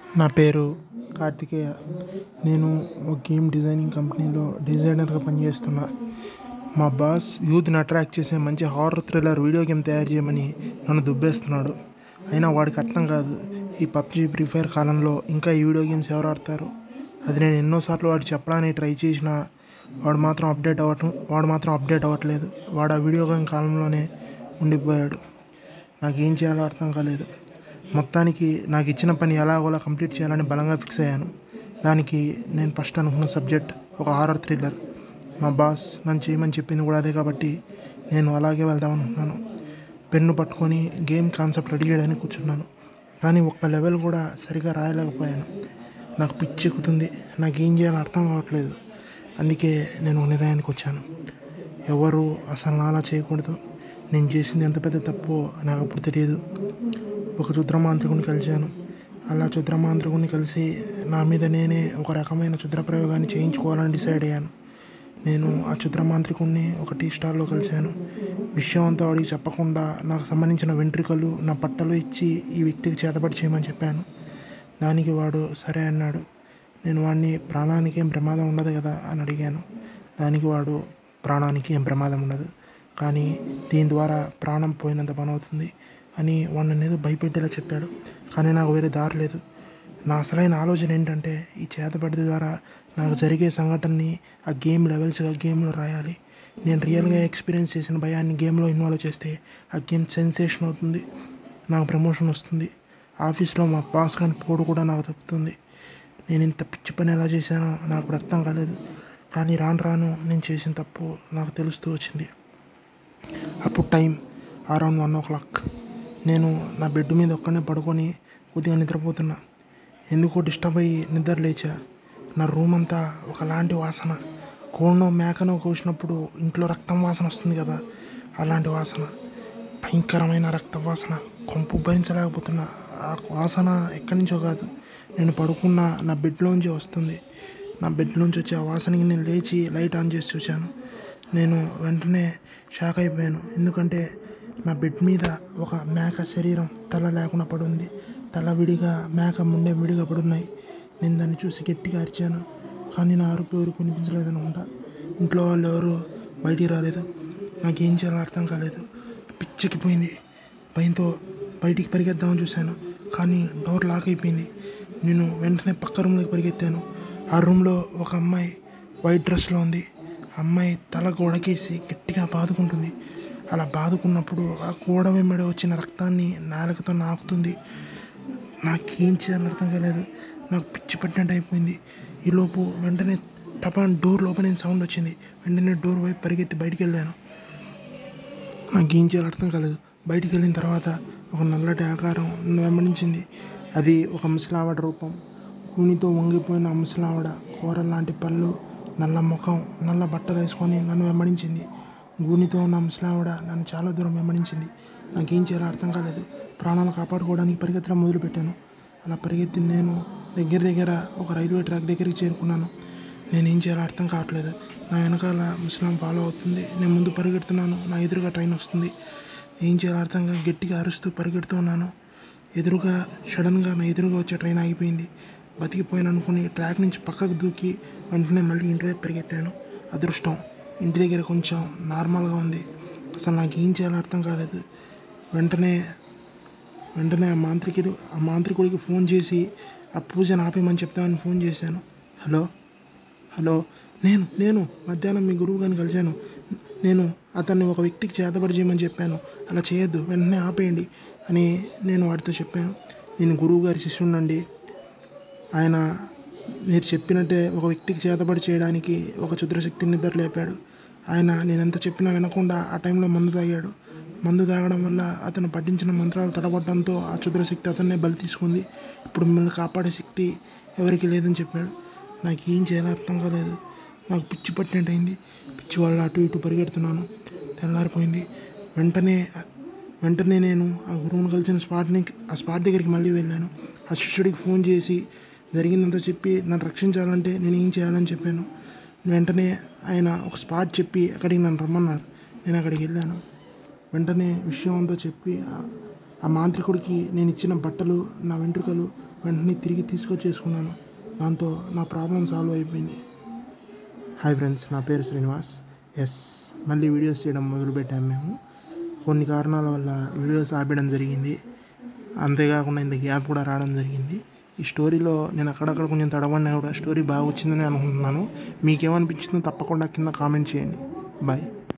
నా పేరు కార్తికేయ నేను ఒక గేమ్ డిజైనింగ్ కంపెనీలో డిజైనర్గా పనిచేస్తున్నా మా బాస్ యూత్ని అట్రాక్ట్ చేసే మంచి హారర్ థ్రిల్లర్ వీడియో గేమ్ తయారు చేయమని నన్ను దుబ్బేస్తున్నాడు అయినా వాడికి అర్థం కాదు ఈ పబ్జీ ఫ్రీ ఫైర్ కాలంలో ఇంకా ఈ వీడియో గేమ్స్ ఎవరు ఆడతారు అది నేను ఎన్నోసార్లు వాడు చెప్పడానికి ట్రై చేసినా వాడు మాత్రం అప్డేట్ అవ్వటం వాడు మాత్రం అప్డేట్ అవ్వట్లేదు వాడు ఆ వీడియో గేమ్ కాలంలోనే ఉండిపోయాడు నాకేం చేయాలో అర్థం కాలేదు మొత్తానికి నాకు ఇచ్చిన పని ఎలాగోలా కంప్లీట్ చేయాలని బలంగా ఫిక్స్ అయ్యాను దానికి నేను ఫస్ట్ అనుకున్న సబ్జెక్ట్ ఒక హారర్ థ్రిల్లర్ మా బాస్ నన్ను చేయమని చెప్పింది కూడా అదే కాబట్టి నేను అలాగే వెళ్దాం అనుకున్నాను పెన్ను పట్టుకొని గేమ్ కాన్సెప్ట్ రెడీ చేయడానికి కూర్చున్నాను కానీ ఒక్క లెవెల్ కూడా సరిగా రాయలేకపోయాను నాకు పిచ్చి ఎక్కుతుంది నాకు ఏం చేయాలో అర్థం కావట్లేదు అందుకే నేను ఒక నిర్ణయానికి వచ్చాను ఎవరు అసలు నాలా చేయకూడదు నేను చేసింది ఎంత పెద్ద తప్పో నాకు అప్పుడు తెలియదు ఒక క్షుద్రమాంత్రికుని కలిశాను అలా క్షుద్రమాంత్రికుని కలిసి నా మీద నేనే ఒక రకమైన క్షుద్ర ప్రయోగాన్ని చేయించుకోవాలని డిసైడ్ అయ్యాను నేను ఆ క్షుద్రమాంత్రికుణ్ణి ఒక టీ స్టాల్లో కలిశాను విషయం అంతా వాడికి చెప్పకుండా నాకు సంబంధించిన వెంట్రుకలు నా పట్టలు ఇచ్చి ఈ వ్యక్తికి చేతపడి చేయమని చెప్పాను దానికి వాడు సరే అన్నాడు నేను వాడిని ప్రాణానికి ఏం ప్రమాదం ఉండదు కదా అని అడిగాను దానికి వాడు ప్రాణానికి ఏం ప్రమాదం ఉండదు కానీ దీని ద్వారా ప్రాణం పోయినంత పని అవుతుంది అని వాడు నన్ను ఏదో భయపెట్టేలా చెప్పాడు కానీ నాకు వేరే దారి లేదు నా అసలైన ఆలోచన ఏంటంటే ఈ చేతబడి ద్వారా నాకు జరిగే సంఘటనని ఆ గేమ్ లెవెల్స్గా గేమ్లో రాయాలి నేను రియల్గా ఎక్స్పీరియన్స్ చేసిన భయాన్ని గేమ్లో ఇన్వాల్వ్ చేస్తే ఆ గేమ్ సెన్సేషన్ అవుతుంది నాకు ప్రమోషన్ వస్తుంది ఆఫీస్లో మా బాస్ కానీ పోడు కూడా నాకు తప్పుతుంది నేను ఇంత పిచ్చి పని ఎలా చేశానో నాకు ఇప్పుడు అర్థం కాలేదు కానీ రాను రాను నేను చేసిన తప్పు నాకు తెలుస్తూ వచ్చింది అప్పుడు time around one o'clock నేను నా బెడ్ మీద ఒక్కనే పడుకొని కొద్దిగా నిద్రపోతున్నా ఎందుకో డిస్టర్బ్ అయ్యి నిద్ర లేచా నా రూమ్ అంతా ఒకలాంటి వాసన కోడినో మేకనో కోసినప్పుడు ఇంట్లో రక్తం వాసన వస్తుంది కదా అలాంటి వాసన భయంకరమైన రక్త వాసన కొంపు భరించలేకపోతున్నా ఆ వాసన ఎక్కడి నుంచో కాదు నేను పడుకున్న నా బెడ్లోంచి వస్తుంది నా బెడ్లోంచి వచ్చే ఆ వాసనకి నేను లేచి లైట్ ఆన్ చేసి చూశాను నేను వెంటనే షాక్ అయిపోయాను ఎందుకంటే నా బెడ్ మీద ఒక మేక శరీరం తల లేకుండా పడుంది తల విడిగా మేక ముండే విడిగా పడున్నాయి నేను దాన్ని చూసి గట్టిగా అరిచాను కానీ నా అరుపు ఎవరు కనిపించలేదనుకుంటా ఇంట్లో వాళ్ళు ఎవరు బయటికి రాలేదు నాకేం చేయాలో అర్థం కాలేదు పిచ్చెక్కిపోయింది భయంతో బయటికి పరిగెద్దామని చూశాను కానీ డోర్ లాక్ అయిపోయింది నేను వెంటనే పక్క రూమ్లోకి పరిగెత్తాను ఆ రూమ్లో ఒక అమ్మాయి వైట్ డ్రెస్లో ఉంది అమ్మాయి తల గోడకేసి గట్టిగా బాదుకుంటుంది అలా బాదుకున్నప్పుడు ఆ గోడ వెంబడి వచ్చిన రక్తాన్ని నాలుకతో నాకుతుంది నాకేం చేయాలని అర్థం కాలేదు నాకు పిచ్చి పట్టినట్టు అయిపోయింది ఈలోపు వెంటనే టపాన్ డోర్ ఓపెన్ సౌండ్ వచ్చింది వెంటనే డోర్ వైపు పరిగెత్తి బయటికి వెళ్ళాను నాకేం చేయాలో అర్థం కాలేదు బయటికి వెళ్ళిన తర్వాత ఒక నల్లటి ఆకారం నన్ను వెంబడించింది అది ఒక ముసలావిడ రూపం కూనితో వంగిపోయిన ఆ ముసలావిడ కూర లాంటి పళ్ళు నల్ల ముఖం నల్ల బట్టలు వేసుకొని నన్ను వెంబడించింది గూనితో ఉన్న ముసలావిడ నన్ను చాలా దూరం వెంబడించింది నాకేం చేయాలో అర్థం కాలేదు ప్రాణాలు కాపాడుకోవడానికి పరిగెత్తడం మొదలుపెట్టాను అలా పరిగెత్తి నేను దగ్గర దగ్గర ఒక రైల్వే ట్రాక్ దగ్గరికి చేరుకున్నాను నేనేం చేయాలో అర్థం కావట్లేదు నా వెనకాల ముస్లాం ఫాలో అవుతుంది నేను ముందు పరిగెడుతున్నాను నా ఎదురుగా ట్రైన్ వస్తుంది ఏం చేయాలో అర్థం కాక గట్టిగా అరుస్తూ పరిగెడుతూ ఉన్నాను ఎదురుగా సడన్గా నా ఎదురుగా వచ్చే ట్రైన్ ఆగిపోయింది బతికిపోయాను అనుకుని ట్రాక్ నుంచి పక్కకు దూకి వెంటనే మళ్ళీ ఇంటి వైపు పరిగెత్తాను అదృష్టం ఇంటి దగ్గర కొంచెం నార్మల్గా ఉంది అసలు నాకు ఏం చేయాలో అర్థం కాలేదు వెంటనే వెంటనే ఆ మాంత్రికుడు ఆ మాంత్రికుడికి ఫోన్ చేసి ఆ పూజను ఆపేయమని చెప్తామని ఫోన్ చేశాను హలో హలో నేను నేను మధ్యాహ్నం మీ గురువు గారిని కలిశాను నేను అతన్ని ఒక వ్యక్తికి చేతబడి చేయమని చెప్పాను అలా చేయొద్దు వెంటనే ఆపేయండి అని నేను వాడితో చెప్పాను నేను గురువు గారి శిష్యునండి ఆయన మీరు చెప్పినట్టే ఒక వ్యక్తికి చేతబడి చేయడానికి ఒక క్షుద్రశక్తిని నిద్ర లేపాడు ఆయన నేనెంత చెప్పినా వినకుండా ఆ టైంలో మందు తాగాడు మందు తాగడం వల్ల అతను పఠించిన మంత్రాలు తడబడడంతో ఆ క్షుద్రశక్తి అతన్నే బలి తీసుకుంది ఇప్పుడు మిమ్మల్ని కాపాడే శక్తి ఎవరికి లేదని చెప్పాడు నాకు ఏం చేయాలో అర్థం కాలేదు నాకు పిచ్చి పట్టినట్టు అయింది పిచ్చి వాళ్ళ అటు ఇటు పరిగెడుతున్నాను తెల్లారిపోయింది వెంటనే వెంటనే నేను ఆ గురువుని కలిసిన స్పాట్ని ఆ స్పాట్ దగ్గరికి మళ్ళీ వెళ్ళాను ఆ శిష్యుడికి ఫోన్ చేసి జరిగిందంతా చెప్పి నన్ను రక్షించాలంటే నేను ఏం చేయాలని చెప్పాను వెంటనే ఆయన ఒక స్పాట్ చెప్పి అక్కడికి నన్ను రమ్మన్నారు నేను అక్కడికి వెళ్ళాను వెంటనే విషయం అంతా చెప్పి ఆ ఆ మాంత్రికుడికి నేను ఇచ్చిన బట్టలు నా వెంట్రుకలు వెంటనే తిరిగి తీసుకొచ్చేసుకున్నాను దాంతో నా ప్రాబ్లం సాల్వ్ అయిపోయింది హాయ్ ఫ్రెండ్స్ నా పేరు శ్రీనివాస్ ఎస్ మళ్ళీ వీడియోస్ చేయడం మొదలుపెట్టాము మేము కొన్ని కారణాల వల్ల వీడియోస్ ఆపేయడం జరిగింది అంతేకాకుండా ఇంత గ్యాప్ కూడా రావడం జరిగింది ఈ స్టోరీలో నేను అక్కడక్కడ కొంచెం తడబడినా కూడా స్టోరీ బాగా వచ్చిందని అనుకుంటున్నాను మీకేమనిపించిందో తప్పకుండా కింద కామెంట్ చేయండి బాయ్